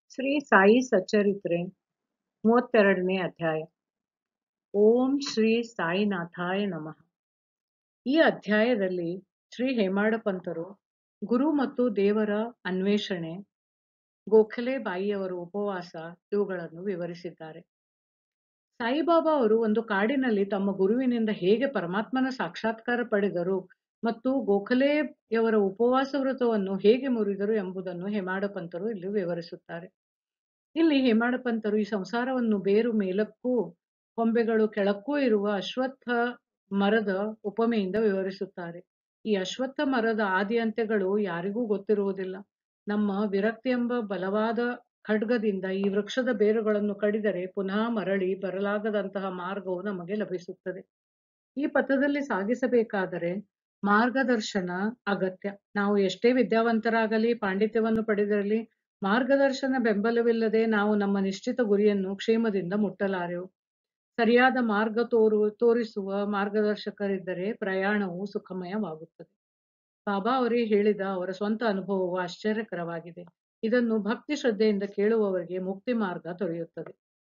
ಶ್ರೀ ಸಾಯಿ ಸಚ್ಚರಿತ್ರೆ ಮೂವತ್ತೆರಡನೇ ಅಧ್ಯಾಯ ಓಂ ಶ್ರೀ ಸಾಯಿನಾಥಾಯ ನಮಃ ಈ ಅಧ್ಯಾಯದಲ್ಲಿ ಶ್ರೀ ಹೇಮಾಡ ಪಂತರು ಗುರು ಮತ್ತು ದೇವರ ಅನ್ವೇಷಣೆ ಗೋಖಲೆ ಬಾಯಿಯವರ ಉಪವಾಸ ಇವುಗಳನ್ನು ವಿವರಿಸಿದ್ದಾರೆ ಸಾಯಿಬಾಬಾ ಅವರು ಒಂದು ಕಾಡಿನಲ್ಲಿ ತಮ್ಮ ಗುರುವಿನಿಂದ ಹೇಗೆ ಪರಮಾತ್ಮನ ಸಾಕ್ಷಾತ್ಕಾರ ಪಡೆದರು ಮತ್ತು ಗೋಖಲೆಯವರ ಉಪವಾಸ ವ್ರತವನ್ನು ಹೇಗೆ ಮುರಿದರು ಎಂಬುದನ್ನು ಹೇಮಾಡ ಪಂತರು ಇಲ್ಲಿ ವಿವರಿಸುತ್ತಾರೆ ಇಲ್ಲಿ ಹೇಮಾಡ ಪಂತರು ಈ ಸಂಸಾರವನ್ನು ಬೇರು ಮೇಲಕ್ಕೂ ಕೊಂಬೆಗಳು ಕೆಳಕ್ಕೂ ಇರುವ ಅಶ್ವತ್ಥ ಮರದ ಉಪಮೆಯಿಂದ ವಿವರಿಸುತ್ತಾರೆ ಈ ಅಶ್ವತ್ಥ ಮರದ ಆದಿ ಅಂತ್ಯಗಳು ಯಾರಿಗೂ ಗೊತ್ತಿರುವುದಿಲ್ಲ ನಮ್ಮ ವಿರಕ್ತಿ ಎಂಬ ಬಲವಾದ ಖಡ್ಗದಿಂದ ಈ ವೃಕ್ಷದ ಬೇರುಗಳನ್ನು ಕಡಿದರೆ ಪುನಃ ಮರಳಿ ಬರಲಾಗದಂತಹ ಮಾರ್ಗವು ನಮಗೆ ಲಭಿಸುತ್ತದೆ ಈ ಪಥದಲ್ಲಿ ಸಾಗಿಸಬೇಕಾದರೆ ಮಾರ್ಗದರ್ಶನ ಅಗತ್ಯ ನಾವು ಎಷ್ಟೇ ವಿದ್ಯಾವಂತರಾಗಲಿ ಪಾಂಡಿತ್ಯವನ್ನು ಪಡೆದಿರಲಿ ಮಾರ್ಗದರ್ಶನ ಬೆಂಬಲವಿಲ್ಲದೆ ನಾವು ನಮ್ಮ ನಿಶ್ಚಿತ ಗುರಿಯನ್ನು ಕ್ಷೇಮದಿಂದ ಮುಟ್ಟಲಾರೆವು ಸರಿಯಾದ ಮಾರ್ಗ ತೋರು ತೋರಿಸುವ ಮಾರ್ಗದರ್ಶಕರಿದ್ದರೆ ಪ್ರಯಾಣವು ಸುಖಮಯವಾಗುತ್ತದೆ ಬಾಬಾ ಅವರೇ ಹೇಳಿದ ಅವರ ಸ್ವಂತ ಅನುಭವವು ಆಶ್ಚರ್ಯಕರವಾಗಿದೆ ಇದನ್ನು ಭಕ್ತಿ ಶ್ರದ್ಧೆಯಿಂದ ಕೇಳುವವರಿಗೆ ಮುಕ್ತಿ ಮಾರ್ಗ ದೊರೆಯುತ್ತದೆ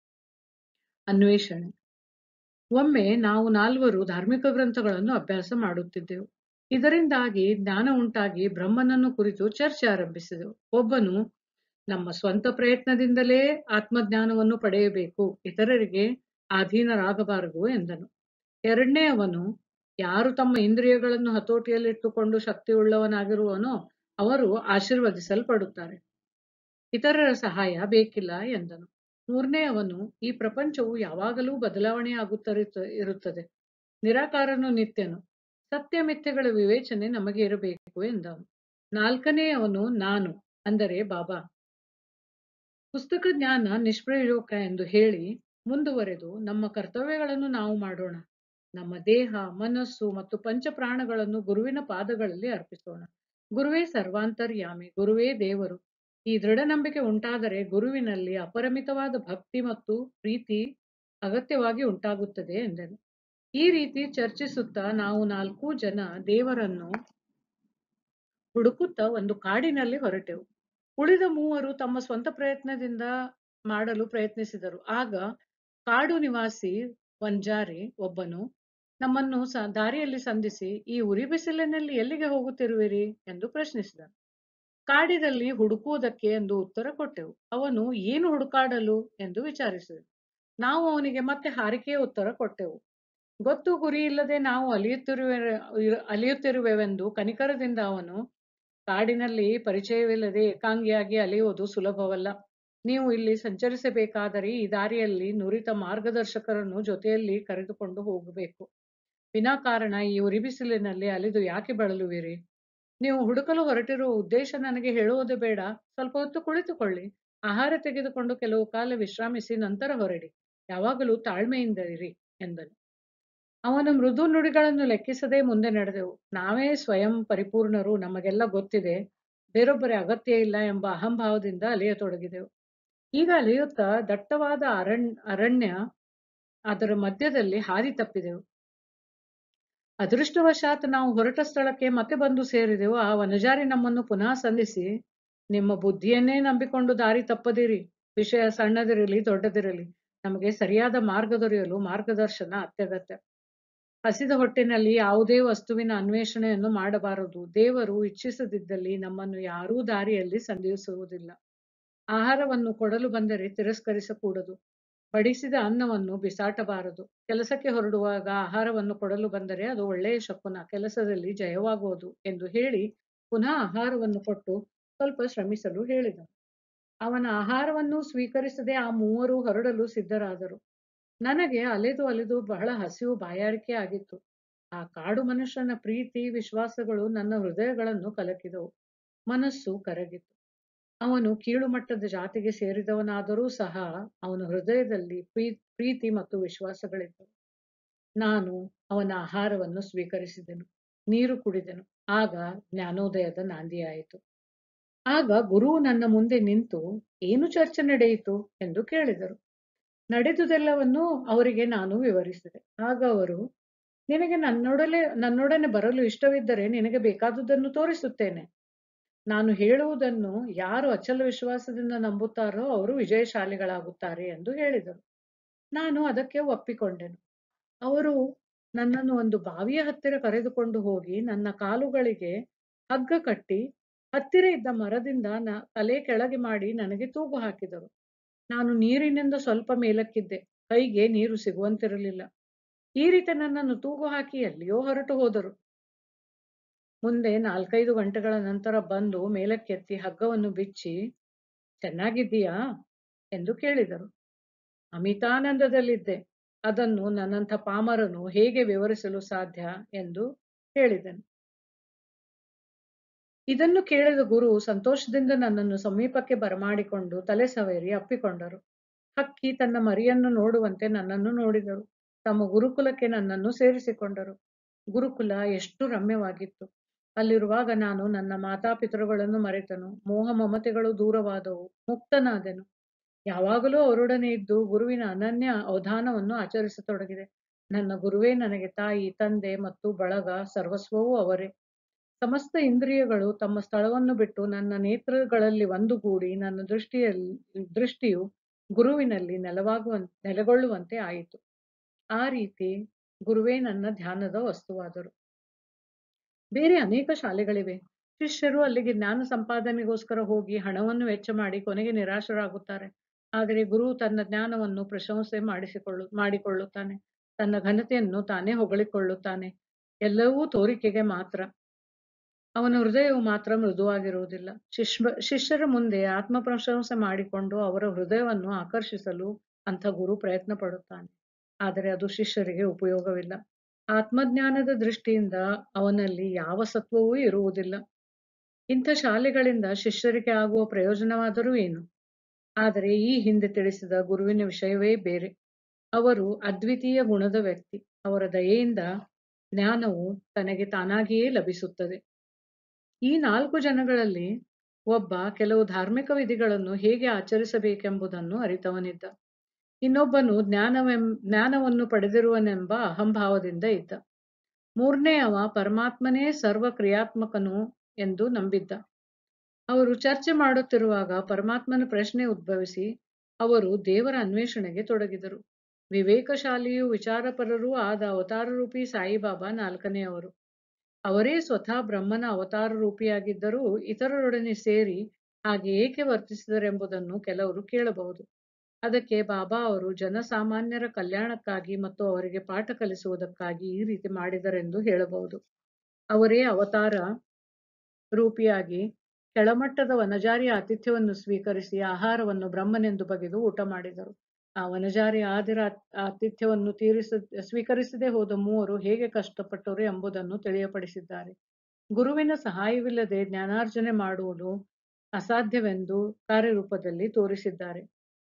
ಅನ್ವೇಷಣೆ ಒಮ್ಮೆ ನಾವು ನಾಲ್ವರು ಧಾರ್ಮಿಕ ಗ್ರಂಥಗಳನ್ನು ಅಭ್ಯಾಸ ಮಾಡುತ್ತಿದ್ದೆವು ಇದರಿಂದಾಗಿ ಜ್ಞಾನ ಉಂಟಾಗಿ ಬ್ರಹ್ಮನನ್ನು ಕುರಿತು ಚರ್ಚೆ ಆರಂಭಿಸಿದೆವು ಒಬ್ಬನು ನಮ್ಮ ಸ್ವಂತ ಪ್ರಯತ್ನದಿಂದಲೇ ಆತ್ಮಜ್ಞಾನವನ್ನು ಪಡೆಯಬೇಕು ಇತರರಿಗೆ ಅಧೀನರಾಗಬಾರದು ಎಂದನು ಎರಡನೇ ಅವನು ಯಾರು ತಮ್ಮ ಇಂದ್ರಿಯಗಳನ್ನು ಹತೋಟಿಯಲ್ಲಿಟ್ಟುಕೊಂಡು ಶಕ್ತಿಯುಳ್ಳವನಾಗಿರುವನೋ ಅವರು ಆಶೀರ್ವದಿಸಲ್ಪಡುತ್ತಾರೆ ಇತರರ ಸಹಾಯ ಬೇಕಿಲ್ಲ ಎಂದನು ಮೂರನೇ ಅವನು ಈ ಪ್ರಪಂಚವು ಯಾವಾಗಲೂ ಬದಲಾವಣೆಯಾಗುತ್ತಾ ಇರುತ್ತದೆ ನಿರಾಕಾರನು ನಿತ್ಯನು ಸತ್ಯ ಮಿಥ್ಯಗಳ ವಿವೇಚನೆ ನಮಗೆ ಇರಬೇಕು ಎಂದವನು ನಾಲ್ಕನೇ ಅವನು ನಾನು ಅಂದರೆ ಬಾಬಾ ಪುಸ್ತಕ ಜ್ಞಾನ ನಿಷ್ಪ್ರಯೋಜಕ ಎಂದು ಹೇಳಿ ಮುಂದುವರೆದು ನಮ್ಮ ಕರ್ತವ್ಯಗಳನ್ನು ನಾವು ಮಾಡೋಣ ನಮ್ಮ ದೇಹ ಮನಸ್ಸು ಮತ್ತು ಪಂಚಪ್ರಾಣಗಳನ್ನು ಗುರುವಿನ ಪಾದಗಳಲ್ಲಿ ಅರ್ಪಿಸೋಣ ಗುರುವೇ ಸರ್ವಾಂತರ್ಯಾಮಿ ಗುರುವೇ ದೇವರು ಈ ದೃಢ ನಂಬಿಕೆ ಉಂಟಾದರೆ ಗುರುವಿನಲ್ಲಿ ಅಪರಿಮಿತವಾದ ಭಕ್ತಿ ಮತ್ತು ಪ್ರೀತಿ ಅಗತ್ಯವಾಗಿ ಉಂಟಾಗುತ್ತದೆ ಎಂದನು ಈ ರೀತಿ ಚರ್ಚಿಸುತ್ತಾ ನಾವು ನಾಲ್ಕು ಜನ ದೇವರನ್ನು ಹುಡುಕುತ್ತಾ ಒಂದು ಕಾಡಿನಲ್ಲಿ ಹೊರಟೆವು ಉಳಿದ ಮೂವರು ತಮ್ಮ ಸ್ವಂತ ಪ್ರಯತ್ನದಿಂದ ಮಾಡಲು ಪ್ರಯತ್ನಿಸಿದರು ಆಗ ಕಾಡು ನಿವಾಸಿ ವಂಜಾರಿ ಒಬ್ಬನು ನಮ್ಮನ್ನು ಸ ದಾರಿಯಲ್ಲಿ ಸಂಧಿಸಿ ಈ ಉರಿ ಬಿಸಿಲಿನಲ್ಲಿ ಎಲ್ಲಿಗೆ ಹೋಗುತ್ತಿರುವಿರಿ ಎಂದು ಪ್ರಶ್ನಿಸಿದನು ಕಾಡಿನಲ್ಲಿ ಹುಡುಕುವುದಕ್ಕೆ ಎಂದು ಉತ್ತರ ಕೊಟ್ಟೆವು ಅವನು ಏನು ಹುಡುಕಾಡಲು ಎಂದು ವಿಚಾರಿಸಿದನು ನಾವು ಅವನಿಗೆ ಮತ್ತೆ ಹಾರಿಕೆಯ ಉತ್ತರ ಕೊಟ್ಟೆವು ಗೊತ್ತು ಗುರಿ ಇಲ್ಲದೆ ನಾವು ಅಲಿಯುತ್ತಿರುವೆ ಅಲಿಯುತ್ತಿರುವೆವೆಂದು ಕನಿಕರದಿಂದ ಅವನು ಕಾಡಿನಲ್ಲಿ ಪರಿಚಯವಿಲ್ಲದೆ ಏಕಾಂಗಿಯಾಗಿ ಅಲಿಯುವುದು ಸುಲಭವಲ್ಲ ನೀವು ಇಲ್ಲಿ ಸಂಚರಿಸಬೇಕಾದರೆ ಈ ದಾರಿಯಲ್ಲಿ ನುರಿತ ಮಾರ್ಗದರ್ಶಕರನ್ನು ಜೊತೆಯಲ್ಲಿ ಕರೆದುಕೊಂಡು ಹೋಗಬೇಕು ವಿನಾಕಾರಣ ಈ ಉರಿಬಿಸಿಲಿನಲ್ಲಿ ಅಲಿದು ಯಾಕೆ ಬಳಲುವಿರಿ ನೀವು ಹುಡುಕಲು ಹೊರಟಿರುವ ಉದ್ದೇಶ ನನಗೆ ಹೇಳುವುದೇ ಬೇಡ ಸ್ವಲ್ಪ ಹೊತ್ತು ಕುಳಿತುಕೊಳ್ಳಿ ಆಹಾರ ತೆಗೆದುಕೊಂಡು ಕೆಲವು ಕಾಲ ವಿಶ್ರಾಮಿಸಿ ನಂತರ ಹೊರಡಿ ಯಾವಾಗಲೂ ತಾಳ್ಮೆಯಿಂದ ಇರಿ ಎಂದನು ಅವನ ಮೃದು ನುಡಿಗಳನ್ನು ಲೆಕ್ಕಿಸದೆ ಮುಂದೆ ನಡೆದೆವು ನಾವೇ ಸ್ವಯಂ ಪರಿಪೂರ್ಣರು ನಮಗೆಲ್ಲ ಗೊತ್ತಿದೆ ಬೇರೊಬ್ಬರ ಅಗತ್ಯ ಇಲ್ಲ ಎಂಬ ಅಹಂಭಾವದಿಂದ ಅಲೆಯತೊಡಗಿದೆವು ಈಗ ಅಲೆಯುತ್ತಾ ದಟ್ಟವಾದ ಅರಣ್ಯ ಅರಣ್ಯ ಅದರ ಮಧ್ಯದಲ್ಲಿ ಹಾದಿ ತಪ್ಪಿದೆವು ಅದೃಷ್ಟವಶಾತ್ ನಾವು ಹೊರಟ ಸ್ಥಳಕ್ಕೆ ಮತ್ತೆ ಬಂದು ಸೇರಿದೆವು ಆ ವನಜಾರಿ ನಮ್ಮನ್ನು ಪುನಃ ಸಂಧಿಸಿ ನಿಮ್ಮ ಬುದ್ಧಿಯನ್ನೇ ನಂಬಿಕೊಂಡು ದಾರಿ ತಪ್ಪದಿರಿ ವಿಷಯ ಸಣ್ಣದಿರಲಿ ದೊಡ್ಡದಿರಲಿ ನಮಗೆ ಸರಿಯಾದ ಮಾರ್ಗ ದೊರೆಯಲು ಮಾರ್ಗದರ್ಶನ ಅತ್ಯಗತ್ಯ ಹಸಿದ ಹೊಟ್ಟಿನಲ್ಲಿ ಯಾವುದೇ ವಸ್ತುವಿನ ಅನ್ವೇಷಣೆಯನ್ನು ಮಾಡಬಾರದು ದೇವರು ಇಚ್ಛಿಸದಿದ್ದಲ್ಲಿ ನಮ್ಮನ್ನು ಯಾರೂ ದಾರಿಯಲ್ಲಿ ಸಂಧಿಸುವುದಿಲ್ಲ ಆಹಾರವನ್ನು ಕೊಡಲು ಬಂದರೆ ತಿರಸ್ಕರಿಸಕೂಡದು ಬಡಿಸಿದ ಅನ್ನವನ್ನು ಬಿಸಾಟಬಾರದು ಕೆಲಸಕ್ಕೆ ಹೊರಡುವಾಗ ಆಹಾರವನ್ನು ಕೊಡಲು ಬಂದರೆ ಅದು ಒಳ್ಳೆಯ ಶಕುನ ಕೆಲಸದಲ್ಲಿ ಜಯವಾಗುವುದು ಎಂದು ಹೇಳಿ ಪುನಃ ಆಹಾರವನ್ನು ಕೊಟ್ಟು ಸ್ವಲ್ಪ ಶ್ರಮಿಸಲು ಹೇಳಿದನು ಅವನ ಆಹಾರವನ್ನು ಸ್ವೀಕರಿಸದೆ ಆ ಮೂವರು ಹೊರಡಲು ಸಿದ್ಧರಾದರು ನನಗೆ ಅಲೆದು ಅಲೆದು ಬಹಳ ಹಸಿವು ಬಾಯಾರಿಕೆ ಆಗಿತ್ತು ಆ ಕಾಡು ಮನುಷ್ಯನ ಪ್ರೀತಿ ವಿಶ್ವಾಸಗಳು ನನ್ನ ಹೃದಯಗಳನ್ನು ಕಲಕಿದವು ಮನಸ್ಸು ಕರಗಿತು ಅವನು ಕೀಳು ಮಟ್ಟದ ಜಾತಿಗೆ ಸೇರಿದವನಾದರೂ ಸಹ ಅವನ ಹೃದಯದಲ್ಲಿ ಪ್ರೀತಿ ಮತ್ತು ವಿಶ್ವಾಸಗಳಿದ್ದವು ನಾನು ಅವನ ಆಹಾರವನ್ನು ಸ್ವೀಕರಿಸಿದೆನು ನೀರು ಕುಡಿದೆನು ಆಗ ಜ್ಞಾನೋದಯದ ನಾಂದಿಯಾಯಿತು ಆಗ ಗುರು ನನ್ನ ಮುಂದೆ ನಿಂತು ಏನು ಚರ್ಚೆ ನಡೆಯಿತು ಎಂದು ಕೇಳಿದರು ನಡೆದುದೆಲ್ಲವನ್ನು ಅವರಿಗೆ ನಾನು ವಿವರಿಸಿದೆ ಆಗ ಅವರು ನಿನಗೆ ನನ್ನೊಡಲೆ ನನ್ನೊಡನೆ ಬರಲು ಇಷ್ಟವಿದ್ದರೆ ನಿನಗೆ ಬೇಕಾದುದನ್ನು ತೋರಿಸುತ್ತೇನೆ ನಾನು ಹೇಳುವುದನ್ನು ಯಾರು ಅಚಲ ವಿಶ್ವಾಸದಿಂದ ನಂಬುತ್ತಾರೋ ಅವರು ವಿಜಯಶಾಲಿಗಳಾಗುತ್ತಾರೆ ಎಂದು ಹೇಳಿದರು ನಾನು ಅದಕ್ಕೆ ಒಪ್ಪಿಕೊಂಡೆನು ಅವರು ನನ್ನನ್ನು ಒಂದು ಬಾವಿಯ ಹತ್ತಿರ ಕರೆದುಕೊಂಡು ಹೋಗಿ ನನ್ನ ಕಾಲುಗಳಿಗೆ ಹಗ್ಗ ಕಟ್ಟಿ ಹತ್ತಿರ ಇದ್ದ ಮರದಿಂದ ನ ತಲೆ ಕೆಳಗೆ ಮಾಡಿ ನನಗೆ ತೂಗು ಹಾಕಿದರು ನಾನು ನೀರಿನಿಂದ ಸ್ವಲ್ಪ ಮೇಲಕ್ಕಿದ್ದೆ ಕೈಗೆ ನೀರು ಸಿಗುವಂತಿರಲಿಲ್ಲ ಈ ರೀತಿ ನನ್ನನ್ನು ತೂಗು ಹಾಕಿ ಎಲ್ಲಿಯೋ ಹೊರಟು ಹೋದರು ಮುಂದೆ ನಾಲ್ಕೈದು ಗಂಟೆಗಳ ನಂತರ ಬಂದು ಮೇಲಕ್ಕೆತ್ತಿ ಹಗ್ಗವನ್ನು ಬಿಚ್ಚಿ ಚೆನ್ನಾಗಿದ್ದೀಯಾ ಎಂದು ಕೇಳಿದರು ಅಮಿತಾನಂದದಲ್ಲಿದ್ದೆ ಅದನ್ನು ನನ್ನಂಥ ಪಾಮರನು ಹೇಗೆ ವಿವರಿಸಲು ಸಾಧ್ಯ ಎಂದು ಹೇಳಿದನು ಇದನ್ನು ಕೇಳಿದ ಗುರು ಸಂತೋಷದಿಂದ ನನ್ನನ್ನು ಸಮೀಪಕ್ಕೆ ಬರಮಾಡಿಕೊಂಡು ತಲೆ ಸವೇರಿ ಅಪ್ಪಿಕೊಂಡರು ಹಕ್ಕಿ ತನ್ನ ಮರಿಯನ್ನು ನೋಡುವಂತೆ ನನ್ನನ್ನು ನೋಡಿದರು ತಮ್ಮ ಗುರುಕುಲಕ್ಕೆ ನನ್ನನ್ನು ಸೇರಿಸಿಕೊಂಡರು ಗುರುಕುಲ ಎಷ್ಟು ರಮ್ಯವಾಗಿತ್ತು ಅಲ್ಲಿರುವಾಗ ನಾನು ನನ್ನ ಮಾತಾಪಿತೃಗಳನ್ನು ಮರೆತನು ಮೋಹ ಮಮತೆಗಳು ದೂರವಾದವು ಮುಕ್ತನಾದೆನು ಯಾವಾಗಲೂ ಅವರೊಡನೆ ಇದ್ದು ಗುರುವಿನ ಅನನ್ಯ ಅವಧಾನವನ್ನು ಆಚರಿಸತೊಡಗಿದೆ ನನ್ನ ಗುರುವೇ ನನಗೆ ತಾಯಿ ತಂದೆ ಮತ್ತು ಬಳಗ ಸರ್ವಸ್ವವೂ ಅವರೇ ಸಮಸ್ತ ಇಂದ್ರಿಯಗಳು ತಮ್ಮ ಸ್ಥಳವನ್ನು ಬಿಟ್ಟು ನನ್ನ ನೇತ್ರಗಳಲ್ಲಿ ಒಂದುಗೂಡಿ ನನ್ನ ದೃಷ್ಟಿಯಲ್ಲಿ ದೃಷ್ಟಿಯು ಗುರುವಿನಲ್ಲಿ ನೆಲವಾಗುವ ನೆಲೆಗೊಳ್ಳುವಂತೆ ಆಯಿತು ಆ ರೀತಿ ಗುರುವೇ ನನ್ನ ಧ್ಯಾನದ ವಸ್ತುವಾದರು ಬೇರೆ ಅನೇಕ ಶಾಲೆಗಳಿವೆ ಶಿಷ್ಯರು ಅಲ್ಲಿಗೆ ಜ್ಞಾನ ಸಂಪಾದನೆಗೋಸ್ಕರ ಹೋಗಿ ಹಣವನ್ನು ವೆಚ್ಚ ಮಾಡಿ ಕೊನೆಗೆ ನಿರಾಶರಾಗುತ್ತಾರೆ ಆದರೆ ಗುರು ತನ್ನ ಜ್ಞಾನವನ್ನು ಪ್ರಶಂಸೆ ಮಾಡಿಸಿಕೊಳ್ಳು ಮಾಡಿಕೊಳ್ಳುತ್ತಾನೆ ತನ್ನ ಘನತೆಯನ್ನು ತಾನೇ ಹೊಗಳಿಕೊಳ್ಳುತ್ತಾನೆ ಎಲ್ಲವೂ ತೋರಿಕೆಗೆ ಮಾತ್ರ ಅವನ ಹೃದಯವು ಮಾತ್ರ ಮೃದುವಾಗಿರುವುದಿಲ್ಲ ಶಿಷ್ಯ ಶಿಷ್ಯರ ಮುಂದೆ ಆತ್ಮ ಪ್ರಶಂಸೆ ಮಾಡಿಕೊಂಡು ಅವರ ಹೃದಯವನ್ನು ಆಕರ್ಷಿಸಲು ಅಂಥ ಗುರು ಪ್ರಯತ್ನ ಪಡುತ್ತಾನೆ ಆದರೆ ಅದು ಶಿಷ್ಯರಿಗೆ ಉಪಯೋಗವಿಲ್ಲ ಆತ್ಮಜ್ಞಾನದ ದೃಷ್ಟಿಯಿಂದ ಅವನಲ್ಲಿ ಯಾವ ಸತ್ವವೂ ಇರುವುದಿಲ್ಲ ಇಂಥ ಶಾಲೆಗಳಿಂದ ಶಿಷ್ಯರಿಗೆ ಆಗುವ ಪ್ರಯೋಜನವಾದರೂ ಏನು ಆದರೆ ಈ ಹಿಂದೆ ತಿಳಿಸಿದ ಗುರುವಿನ ವಿಷಯವೇ ಬೇರೆ ಅವರು ಅದ್ವಿತೀಯ ಗುಣದ ವ್ಯಕ್ತಿ ಅವರ ದಯೆಯಿಂದ ಜ್ಞಾನವು ತನಗೆ ತಾನಾಗಿಯೇ ಲಭಿಸುತ್ತದೆ ಈ ನಾಲ್ಕು ಜನಗಳಲ್ಲಿ ಒಬ್ಬ ಕೆಲವು ಧಾರ್ಮಿಕ ವಿಧಿಗಳನ್ನು ಹೇಗೆ ಆಚರಿಸಬೇಕೆಂಬುದನ್ನು ಅರಿತವನಿದ್ದ ಇನ್ನೊಬ್ಬನು ಜ್ಞಾನವೆಂ ಜ್ಞಾನವನ್ನು ಪಡೆದಿರುವನೆಂಬ ಅಹಂಭಾವದಿಂದ ಇದ್ದ ಮೂರನೆಯವ ಪರಮಾತ್ಮನೇ ಸರ್ವ ಕ್ರಿಯಾತ್ಮಕನು ಎಂದು ನಂಬಿದ್ದ ಅವರು ಚರ್ಚೆ ಮಾಡುತ್ತಿರುವಾಗ ಪರಮಾತ್ಮನ ಪ್ರಶ್ನೆ ಉದ್ಭವಿಸಿ ಅವರು ದೇವರ ಅನ್ವೇಷಣೆಗೆ ತೊಡಗಿದರು ವಿವೇಕಶಾಲಿಯೂ ವಿಚಾರಪರರೂ ಆದ ಅವತಾರ ರೂಪಿ ಸಾಯಿಬಾಬಾ ನಾಲ್ಕನೆಯವರು ಅವರೇ ಸ್ವತಃ ಬ್ರಹ್ಮನ ಅವತಾರ ರೂಪಿಯಾಗಿದ್ದರೂ ಇತರರೊಡನೆ ಸೇರಿ ಹಾಗೆ ಏಕೆ ವರ್ತಿಸಿದರೆಂಬುದನ್ನು ಕೆಲವರು ಕೇಳಬಹುದು ಅದಕ್ಕೆ ಬಾಬಾ ಅವರು ಜನಸಾಮಾನ್ಯರ ಕಲ್ಯಾಣಕ್ಕಾಗಿ ಮತ್ತು ಅವರಿಗೆ ಪಾಠ ಕಲಿಸುವುದಕ್ಕಾಗಿ ಈ ರೀತಿ ಮಾಡಿದರೆಂದು ಹೇಳಬಹುದು ಅವರೇ ಅವತಾರ ರೂಪಿಯಾಗಿ ಕೆಳಮಟ್ಟದ ವನಜಾರಿ ಆತಿಥ್ಯವನ್ನು ಸ್ವೀಕರಿಸಿ ಆಹಾರವನ್ನು ಬ್ರಹ್ಮನೆಂದು ಬಗೆದು ಊಟ ಮಾಡಿದರು ಆ ವನಜಾರಿ ಆದಿರ ಆತಿಥ್ಯವನ್ನು ತೀರಿಸ ಸ್ವೀಕರಿಸದೆ ಹೋದ ಮೂವರು ಹೇಗೆ ಕಷ್ಟಪಟ್ಟರು ಎಂಬುದನ್ನು ತಿಳಿಯಪಡಿಸಿದ್ದಾರೆ ಗುರುವಿನ ಸಹಾಯವಿಲ್ಲದೆ ಜ್ಞಾನಾರ್ಜನೆ ಮಾಡುವುದು ಅಸಾಧ್ಯವೆಂದು ಕಾರ್ಯರೂಪದಲ್ಲಿ ತೋರಿಸಿದ್ದಾರೆ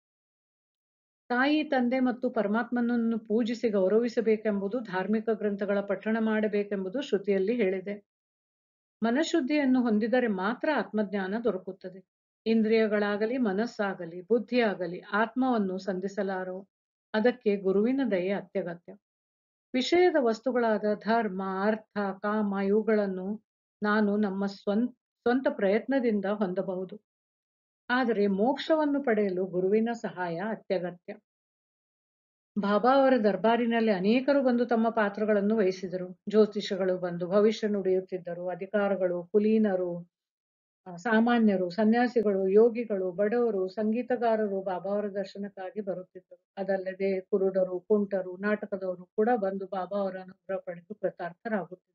ತಾಯಿ ತಂದೆ ಮತ್ತು ಪರಮಾತ್ಮನನ್ನು ಪೂಜಿಸಿ ಗೌರವಿಸಬೇಕೆಂಬುದು ಧಾರ್ಮಿಕ ಗ್ರಂಥಗಳ ಪಠಣ ಮಾಡಬೇಕೆಂಬುದು ಶ್ರುತಿಯಲ್ಲಿ ಹೇಳಿದೆ ಮನಶುದ್ಧಿಯನ್ನು ಹೊಂದಿದರೆ ಮಾತ್ರ ಆತ್ಮಜ್ಞಾನ ದೊರಕುತ್ತದೆ ಇಂದ್ರಿಯಗಳಾಗಲಿ ಮನಸ್ಸಾಗಲಿ ಬುದ್ಧಿಯಾಗಲಿ ಆತ್ಮವನ್ನು ಸಂಧಿಸಲಾರವು ಅದಕ್ಕೆ ಗುರುವಿನ ದಯೆ ಅತ್ಯಗತ್ಯ ವಿಷಯದ ವಸ್ತುಗಳಾದ ಧರ್ಮ ಅರ್ಥ ಕಾಮ ಇವುಗಳನ್ನು ನಾನು ನಮ್ಮ ಸ್ವಂತ ಸ್ವಂತ ಪ್ರಯತ್ನದಿಂದ ಹೊಂದಬಹುದು ಆದರೆ ಮೋಕ್ಷವನ್ನು ಪಡೆಯಲು ಗುರುವಿನ ಸಹಾಯ ಅತ್ಯಗತ್ಯ ಬಾಬಾ ಅವರ ದರ್ಬಾರಿನಲ್ಲಿ ಅನೇಕರು ಬಂದು ತಮ್ಮ ಪಾತ್ರಗಳನ್ನು ವಹಿಸಿದರು ಜ್ಯೋತಿಷಗಳು ಬಂದು ಭವಿಷ್ಯ ನುಡಿಯುತ್ತಿದ್ದರು ಅಧಿಕಾರಗಳು ಕುಲೀನರು ಸಾಮಾನ್ಯರು ಸನ್ಯಾಸಿಗಳು ಯೋಗಿಗಳು ಬಡವರು ಸಂಗೀತಗಾರರು ಬಾಬಾ ಅವರ ದರ್ಶನಕ್ಕಾಗಿ ಬರುತ್ತಿದ್ದರು ಅದಲ್ಲದೆ ಕುರುಡರು ಕುಂಟರು ನಾಟಕದವರು ಕೂಡ ಬಂದು ಬಾಬಾ ಅವರ ಅನುಗ್ರಹ ಪಡೆದು ಕೃತಾರ್ಥರಾಗುತ್ತಿದ್ದರು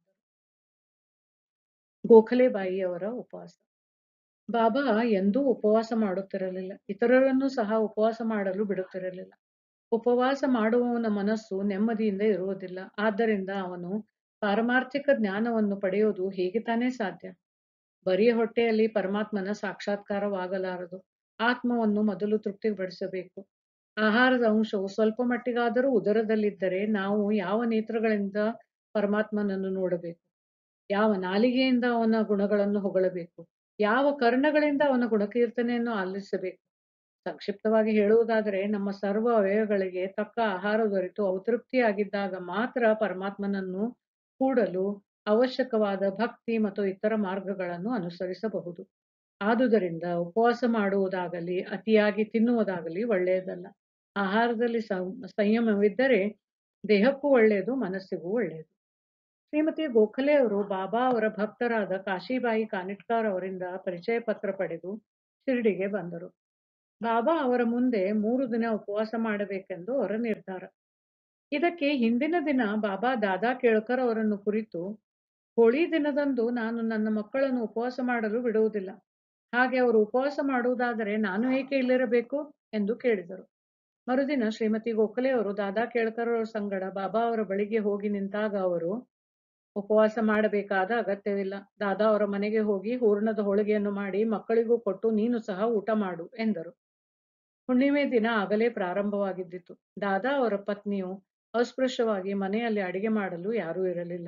ಗೋಖಲೆ ಬಾಯಿಯವರ ಉಪವಾಸ ಬಾಬಾ ಎಂದೂ ಉಪವಾಸ ಮಾಡುತ್ತಿರಲಿಲ್ಲ ಇತರರನ್ನು ಸಹ ಉಪವಾಸ ಮಾಡಲು ಬಿಡುತ್ತಿರಲಿಲ್ಲ ಉಪವಾಸ ಮಾಡುವವನ ಮನಸ್ಸು ನೆಮ್ಮದಿಯಿಂದ ಇರುವುದಿಲ್ಲ ಆದ್ದರಿಂದ ಅವನು ಪಾರಮಾರ್ಥಿಕ ಜ್ಞಾನವನ್ನು ಪಡೆಯುವುದು ಹೇಗೆ ತಾನೇ ಸಾಧ್ಯ ಬರಿಯ ಹೊಟ್ಟೆಯಲ್ಲಿ ಪರಮಾತ್ಮನ ಸಾಕ್ಷಾತ್ಕಾರವಾಗಲಾರದು ಆತ್ಮವನ್ನು ಮೊದಲು ತೃಪ್ತಿಪಡಿಸಬೇಕು ಆಹಾರದ ಅಂಶವು ಸ್ವಲ್ಪ ಮಟ್ಟಿಗಾದರೂ ಉದರದಲ್ಲಿದ್ದರೆ ನಾವು ಯಾವ ನೇತ್ರಗಳಿಂದ ಪರಮಾತ್ಮನನ್ನು ನೋಡಬೇಕು ಯಾವ ನಾಲಿಗೆಯಿಂದ ಅವನ ಗುಣಗಳನ್ನು ಹೊಗಳಬೇಕು ಯಾವ ಕರ್ಣಗಳಿಂದ ಅವನ ಗುಣಕೀರ್ತನೆಯನ್ನು ಆಲಿಸಬೇಕು ಸಂಕ್ಷಿಪ್ತವಾಗಿ ಹೇಳುವುದಾದರೆ ನಮ್ಮ ಸರ್ವ ಅವಯವಗಳಿಗೆ ತಕ್ಕ ಆಹಾರ ದೊರೆತು ಅವು ತೃಪ್ತಿಯಾಗಿದ್ದಾಗ ಮಾತ್ರ ಪರಮಾತ್ಮನನ್ನು ಕೂಡಲು ಅವಶ್ಯಕವಾದ ಭಕ್ತಿ ಮತ್ತು ಇತರ ಮಾರ್ಗಗಳನ್ನು ಅನುಸರಿಸಬಹುದು ಆದುದರಿಂದ ಉಪವಾಸ ಮಾಡುವುದಾಗಲಿ ಅತಿಯಾಗಿ ತಿನ್ನುವುದಾಗಲಿ ಒಳ್ಳೆಯದಲ್ಲ ಆಹಾರದಲ್ಲಿ ಸಂ- ಸಂಯಮವಿದ್ದರೆ ದೇಹಕ್ಕೂ ಒಳ್ಳೆಯದು ಮನಸ್ಸಿಗೂ ಒಳ್ಳೆಯದು ಶ್ರೀಮತಿ ಗೋಖಲೆ ಅವರು ಬಾಬಾ ಅವರ ಭಕ್ತರಾದ ಕಾಶಿಬಾಯಿ ಕಾನಿಟ್ಕರ್ ಅವರಿಂದ ಪರಿಚಯ ಪತ್ರ ಪಡೆದು ಶಿರ್ಡಿಗೆ ಬಂದರು ಬಾಬಾ ಅವರ ಮುಂದೆ ಮೂರು ದಿನ ಉಪವಾಸ ಮಾಡಬೇಕೆಂದು ಅವರ ನಿರ್ಧಾರ ಇದಕ್ಕೆ ಹಿಂದಿನ ದಿನ ಬಾಬಾ ದಾದಾ ಕೇಳ್ಕರ್ ಅವರನ್ನು ಕುರಿತು ಹೋಳಿ ದಿನದಂದು ನಾನು ನನ್ನ ಮಕ್ಕಳನ್ನು ಉಪವಾಸ ಮಾಡಲು ಬಿಡುವುದಿಲ್ಲ ಹಾಗೆ ಅವರು ಉಪವಾಸ ಮಾಡುವುದಾದರೆ ನಾನು ಏಕೆ ಇಲ್ಲಿರಬೇಕು ಎಂದು ಕೇಳಿದರು ಮರುದಿನ ಶ್ರೀಮತಿ ಗೋಖಲೆ ಅವರು ದಾದಾ ಕೇಳ್ಕರ್ ಅವರ ಸಂಗಡ ಬಾಬಾ ಅವರ ಬಳಿಗೆ ಹೋಗಿ ನಿಂತಾಗ ಅವರು ಉಪವಾಸ ಮಾಡಬೇಕಾದ ಅಗತ್ಯವಿಲ್ಲ ದಾದಾ ಅವರ ಮನೆಗೆ ಹೋಗಿ ಹೂರ್ಣದ ಹೋಳಿಗೆಯನ್ನು ಮಾಡಿ ಮಕ್ಕಳಿಗೂ ಕೊಟ್ಟು ನೀನು ಸಹ ಊಟ ಮಾಡು ಎಂದರು ಹುಣ್ಣಿಮೆ ದಿನ ಆಗಲೇ ಪ್ರಾರಂಭವಾಗಿದ್ದಿತು ದಾದಾ ಅವರ ಪತ್ನಿಯು ಅಸ್ಪೃಶ್ಯವಾಗಿ ಮನೆಯಲ್ಲಿ ಅಡಿಗೆ ಮಾಡಲು ಯಾರೂ ಇರಲಿಲ್ಲ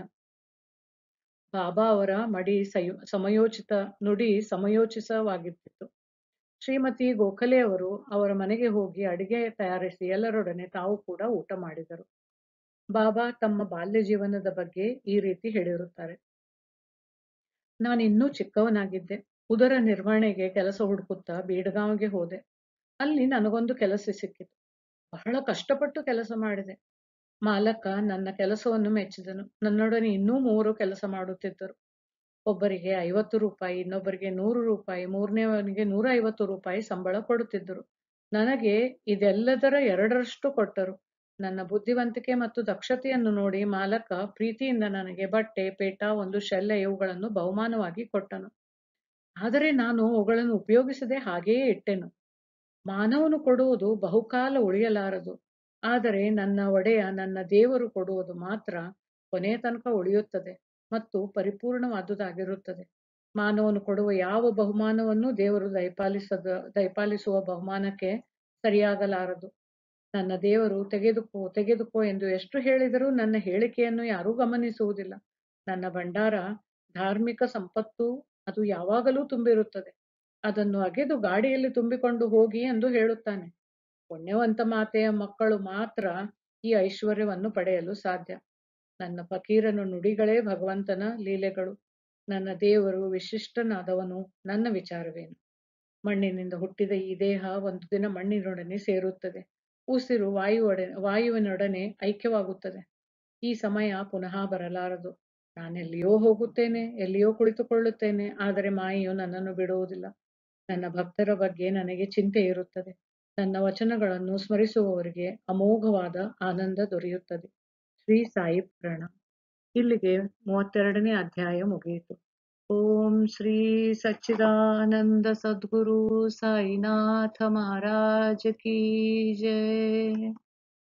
ಬಾಬಾ ಅವರ ಮಡಿ ಸಯೋ- ಸಮಯೋಚಿತ ನುಡಿ ಸಮಯೋಚಿತವಾಗಿದ್ದಿತು ಶ್ರೀಮತಿ ಗೋಖಲೆ ಅವರು ಅವರ ಮನೆಗೆ ಹೋಗಿ ಅಡಿಗೆ ತಯಾರಿಸಿ ಎಲ್ಲರೊಡನೆ ತಾವು ಕೂಡ ಊಟ ಮಾಡಿದರು ಬಾಬಾ ತಮ್ಮ ಬಾಲ್ಯ ಜೀವನದ ಬಗ್ಗೆ ಈ ರೀತಿ ಹೇಳಿರುತ್ತಾರೆ ನಾನು ಇನ್ನೂ ಚಿಕ್ಕವನಾಗಿದ್ದೆ ಉದರ ನಿರ್ವಹಣೆಗೆ ಕೆಲಸ ಹುಡುಕುತ್ತಾ ಬೀಡಗಾಂವ್ಗೆ ಹೋದೆ ಅಲ್ಲಿ ನನಗೊಂದು ಕೆಲಸ ಸಿಕ್ಕಿತು ಬಹಳ ಕಷ್ಟಪಟ್ಟು ಕೆಲಸ ಮಾಡಿದೆ ಮಾಲಕ ನನ್ನ ಕೆಲಸವನ್ನು ಮೆಚ್ಚಿದನು ನನ್ನೊಡನೆ ಇನ್ನೂ ಮೂವರು ಕೆಲಸ ಮಾಡುತ್ತಿದ್ದರು ಒಬ್ಬರಿಗೆ ಐವತ್ತು ರೂಪಾಯಿ ಇನ್ನೊಬ್ಬರಿಗೆ ನೂರು ರೂಪಾಯಿ ಮೂರನೇವನಿಗೆ ನೂರ ಐವತ್ತು ರೂಪಾಯಿ ಸಂಬಳ ಕೊಡುತ್ತಿದ್ದರು ನನಗೆ ಇದೆಲ್ಲದರ ಎರಡರಷ್ಟು ಕೊಟ್ಟರು ನನ್ನ ಬುದ್ಧಿವಂತಿಕೆ ಮತ್ತು ದಕ್ಷತೆಯನ್ನು ನೋಡಿ ಮಾಲಕ ಪ್ರೀತಿಯಿಂದ ನನಗೆ ಬಟ್ಟೆ ಪೇಟ ಒಂದು ಶೆಲ್ಲೆ ಇವುಗಳನ್ನು ಬಹುಮಾನವಾಗಿ ಕೊಟ್ಟನು ಆದರೆ ನಾನು ಅವುಗಳನ್ನು ಉಪಯೋಗಿಸದೆ ಹಾಗೆಯೇ ಇಟ್ಟೆನು ಮಾನವನು ಕೊಡುವುದು ಬಹುಕಾಲ ಉಳಿಯಲಾರದು ಆದರೆ ನನ್ನ ಒಡೆಯ ನನ್ನ ದೇವರು ಕೊಡುವುದು ಮಾತ್ರ ಕೊನೆಯ ತನಕ ಉಳಿಯುತ್ತದೆ ಮತ್ತು ಪರಿಪೂರ್ಣವಾದುದಾಗಿರುತ್ತದೆ ಮಾನವನು ಕೊಡುವ ಯಾವ ಬಹುಮಾನವನ್ನು ದೇವರು ದಯಪಾಲಿಸದ ದಯಪಾಲಿಸುವ ಬಹುಮಾನಕ್ಕೆ ಸರಿಯಾಗಲಾರದು ನನ್ನ ದೇವರು ತೆಗೆದುಕೋ ತೆಗೆದುಕೋ ಎಂದು ಎಷ್ಟು ಹೇಳಿದರೂ ನನ್ನ ಹೇಳಿಕೆಯನ್ನು ಯಾರೂ ಗಮನಿಸುವುದಿಲ್ಲ ನನ್ನ ಭಂಡಾರ ಧಾರ್ಮಿಕ ಸಂಪತ್ತು ಅದು ಯಾವಾಗಲೂ ತುಂಬಿರುತ್ತದೆ ಅದನ್ನು ಅಗೆದು ಗಾಡಿಯಲ್ಲಿ ತುಂಬಿಕೊಂಡು ಹೋಗಿ ಎಂದು ಹೇಳುತ್ತಾನೆ ಪುಣ್ಯವಂತ ಮಾತೆಯ ಮಕ್ಕಳು ಮಾತ್ರ ಈ ಐಶ್ವರ್ಯವನ್ನು ಪಡೆಯಲು ಸಾಧ್ಯ ನನ್ನ ಫಕೀರನ ನುಡಿಗಳೇ ಭಗವಂತನ ಲೀಲೆಗಳು ನನ್ನ ದೇವರು ವಿಶಿಷ್ಟನಾದವನು ನನ್ನ ವಿಚಾರವೇನು ಮಣ್ಣಿನಿಂದ ಹುಟ್ಟಿದ ಈ ದೇಹ ಒಂದು ದಿನ ಮಣ್ಣಿನೊಡನೆ ಸೇರುತ್ತದೆ ಉಸಿರು ವಾಯುವೊಡನೆ ವಾಯುವಿನೊಡನೆ ಐಕ್ಯವಾಗುತ್ತದೆ ಈ ಸಮಯ ಪುನಃ ಬರಲಾರದು ನಾನೆಲ್ಲಿಯೋ ಹೋಗುತ್ತೇನೆ ಎಲ್ಲಿಯೋ ಕುಳಿತುಕೊಳ್ಳುತ್ತೇನೆ ಆದರೆ ಮಾಯೆಯು ನನ್ನನ್ನು ಬಿಡುವುದಿಲ್ಲ ನನ್ನ ಭಕ್ತರ ಬಗ್ಗೆ ನನಗೆ ಚಿಂತೆ ಇರುತ್ತದೆ ನನ್ನ ವಚನಗಳನ್ನು ಸ್ಮರಿಸುವವರಿಗೆ ಅಮೋಘವಾದ ಆನಂದ ದೊರೆಯುತ್ತದೆ ಶ್ರೀ ಸಾಯಿ ಪ್ರಣಾಮ್ ಇಲ್ಲಿಗೆ ಮೂವತ್ತೆರಡನೇ ಅಧ್ಯಾಯ ಮುಗಿಯಿತು ಓಂ ಶ್ರೀ ಸಚ್ಚಿದಾನಂದ ಸದ್ಗುರು ಸಾಯಿನಾಥ ಮಹಾರಾಜ್ ಕಿ ಜಯ